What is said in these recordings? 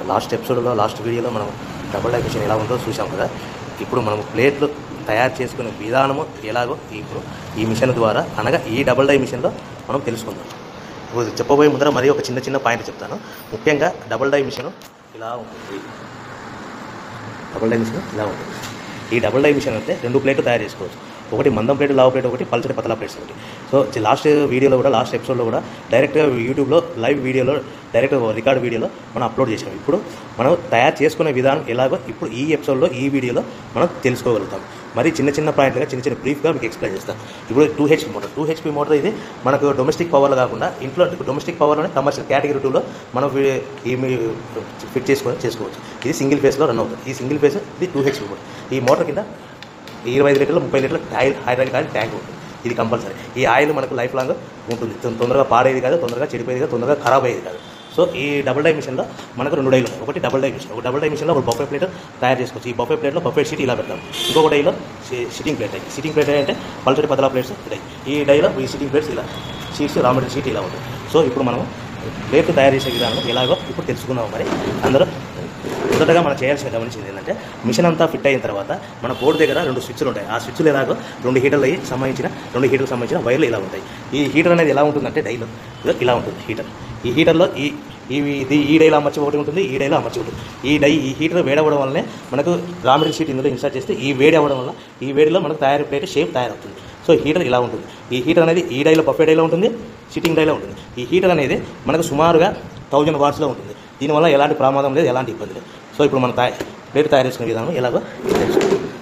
Last ఎపిసోడ్లో last వీడియోలో మనం డబుల్ డై మిషన్ ఎలా ఉందో చూసాం కదా ఇప్పుడు మనం ప్లేట్లు తయారు చేసుకునే విధానము ఎలాగో ఇప్పుడు ఈ మిషన్ ద్వారా అనగా ఈ డబుల్ డై మిషన్లో మనం తెలుసుకుందాం ఇప్పుడు చెప్పబోయే ముందర మరి ఒక చిన్న చిన్న పాయింట్ చెప్తాను ముఖ్యంగా డబుల్ డై మిషన్ ఇలా ఉంటుంది డబుల్ డై మిషన్ ఇలా ఉంటుంది ఈ డబుల్ డై మిషన్ అంటే రెండు ప్లేట్లు తయారు చేసుకోవచ్చు ఒకటి మందం ప్లేట్ లావు ప్లేట్ ఒకటి పల్చటి పతలా ప్లేట్స్ ఒకటి సో లాస్ట్ వీడియోలో కూడా లాస్ట్ ఎపిసోడ్లో కూడా డైరెక్ట్గా యూట్యూబ్లో లైవ్ వీడియోలో డైరెక్ట్ రికార్డ్ వీడియోలో మనం అప్లోడ్ చేసాం ఇప్పుడు మనం తయారు చేసుకునే విధానం ఎలాగో ఇప్పుడు ఈ ఎపిసోడ్లో ఈ వీడియోలో మనం తెలుసుకోగలుగుతాం మరి చిన్న చిన్న పాయింట్లుగా చిన్న చిన్న బ్రీఫ్గా మీకు ఎక్స్ప్లెయిన్ చేస్తాను ఇప్పుడు two HP motor two HP motor ఇది మనకు డొమెస్టిక్ పవర్లో కాకుండా ఇంట్లో డొమెస్టిక్ పవర్లోనే కమర్షియల్ కేటగిరీ టూలో మనం వీ- ఈ మీ- ఫిట్ చేసుకొని చేసుకోవచ్చు ఇది సింగిల్ ఫేస్లో రన్ అవుతుంది ఈ సింగిల్ ఫేస్ ఇది టూ హెచ్పి మోటార్ ఈ మోటార్ కింద ఇరవై ఐదు లీటర్లు ముప్పై లీటర్ల ఆయిల్ హైడ్రాలిక్ ఆయిల్ ట్యాంక్ ఉంటుంది ఇది కంపల్సరీ ఈ ఆయిల్ మనకు లైఫ్ లాంగ్ ఉంటుంది తొం- తొందరగా పాడేది కాదు తొందరగా చెడిపోయేది కాదు తొందరగా ఖరాబ్ అయ్యేది కాదు సో ఈ డబుల్ డై మిషన్లో మనకు రెండు డైలు ఉన్నాయి ఒకటి డబుల్ డై మిషన్ ఒక డబుల్ డై మిషన్లో ఒక బఫే ప్లేట్ తయారు చేసుకోవచ్చు ఈ బఫే ప్లేట్లో బఫే షీట్ ఇలా పెడతాం ఇంకొక డైలో సిట్టింగ్ ప్లేట్ అయ్యి సిట్టింగ్ ప్లేట్ అంటే పల్చటి పదలా ప్లేట్స్ ఇదే ఈ డైలో ఈ సిట్టింగ్ ప్లేట్స్ ఇలా షీట్స్ రా మెటీరియల్ షీట్ ఇలా ఉంటుంది సో ఇప్పుడు మనం ప్లేట్ తయారు చేసే విధానం ఎలాగో ఇప్పుడు తెలుసుకుందాం మరి అందరూ మొదటగా మనం చేయాల్సిన గమనించింది ఏంటంటే మిషన్ అంతా ఫిట్ అయిన తర్వాత మన బోర్డు దగ్గర రెండు స్విచ్లు ఉంటాయి ఆ స్విచ్లు ఎలాగో రెండు హీటర్లు అయ్యి సంబంధించిన రెండు హీటర్కి సంబంధించిన వైర్లు ఇలా ఉంటాయి ఈ హీటర్ అనేది ఎలా ఉంటుందంటే డైలో ఇదో ఇలా ఉంటుంది హీటర్ ఈ హీటర్లో ఈ ఈ ఇది ఈ డైలో అమర్చి ఒకటి ఉంటుంది ఈ డైలో అమర్చి ఉంటుంది ఈ డై ఈ హీటర్ వేడవడం వల్లనే మనకు రా మెటీరియల్ షీట్ ఇందులో ఇన్స్టాల్ చేస్తే ఈ వేడి అవ్వడం వల్ల ఈ వేడిలో మనకు తయారు ప్లేట్ షేప్ తయారవుతుంది సో హీటర్ ఇలా ఉంటుంది ఈ హీటర్ అనేది ఈ డైలో బఫే డైలో ఉంటుంది సిట్టింగ్ డైలో ఉంటుంది ఈ హీటర్ అనేది మనకు సుమారుగా థౌజండ్ వాట్స్లో ఉంటుంది దీనివల్ల ఎలాంటి ప్రమాదం లేదు ఎలాంటి ఇబ్బంది లేదు సో ఇప్పుడు మనం తయారు ప్లేట్ తయారు చేసుకునే విధానం ఎలాగో తెలుసు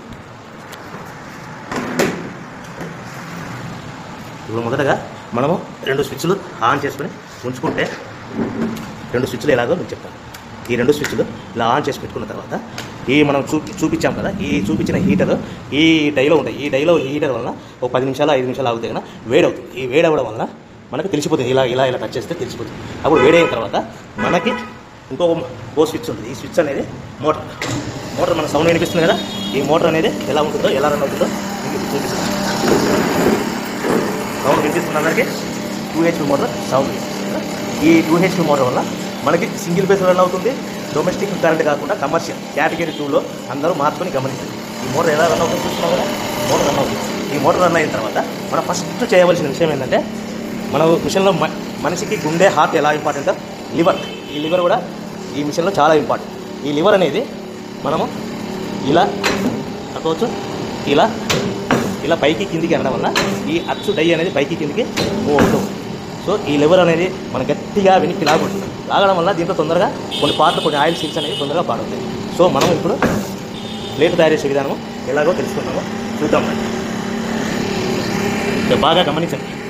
ఇప్పుడు మొదటగా మనము రెండు స్విచ్లు ఆన్ చేసుకొని ఉంచుకుంటే రెండు స్విచ్లు ఎలాగో నేను చెప్తాను ఈ రెండు స్విచ్లు ఇలా ఆన్ చేసి పెట్టుకున్న తర్వాత ఈ మనం చూపి చూపించాం కదా ఈ చూపించిన హీటర్ ఈ డైలో ఉంటాయి ఈ డైలో ఈ హీటర్ వలన ఒక పది నిమిషాలు ఐదు నిమిషాలు ఆగితే కన్నా వేడవుతుంది ఈ వేడవడం వలన మనకు తెలిసిపోతుంది ఇలా ఇలా ఇలా టచ్ చేస్తే తెలిసిపోతుంది అప్పుడు వేడైన తర్వాత మనకి ఇంకో ఓ స్విచ్ ఉంటుంది ఈ స్విచ్ అనేది మోటార్ మోటార్ మన సౌండ్ వినిపిస్తుంది కదా ఈ మోటార్ అనేది ఎలా ఉంటుందో ఎలా రన్ అవుతుందో మీకు ఇప్పుడు చూపిస్తాను సౌండ్ వినిపిస్తుంది అందరికీ టూ హెచ్పి మోటార్ సౌండ్ ఈ టూ హెచ్పి మోటార్ వల్ల మనకి సింగిల్ ఫేస్ రన్ అవుతుంది డొమెస్టిక్ కరెంట్ కాకుండా కమర్షియల్ కేటగిరీ టూలో అందరూ మార్చుకొని గమనించండి ఈ మోటార్ ఎలా రన్ అవుతుంది చూస్తున్నాం కదా మోటార్ రన్ అవుతుంది ఈ మోటార్ రన్ అయిన తర్వాత మనం ఫస్ట్ చేయవలసిన విషయం ఏంటంటే మన మిషన్లో మ- మనిషికి గుండె హార్ట్ ఎలా ఇంపార్టెంటో లివర్ ఈ లివర్ కూడా ఈ మిషన్లో చాలా ఇంపార్టెంట్ ఈ లివర్ అనేది మనము ఇలా అనుకోవచ్చు ఇలా ఇలా పైకి కిందికి అనడం వల్ల ఈ అచ్చు డై అనేది పైకి కిందికి మూవ్ అవుతూ ఉంటుంది. సో ఈ లివర్ అనేది మనం గట్టిగా వెనక్కి లాగుంటుంది లాగడం వల్ల దీంట్లో తొందరగా కొన్ని పార్ట్లు కొన్ని ఆయిల్ సీల్స్ అనేవి తొందరగా పాడవుతాయి సో మనం ఇప్పుడు ప్లేట్ తయారు చేసే విధానం ఎలాగో తెలుసుకున్నామో చూద్దాం రండి. ఇక బాగా గమనించండి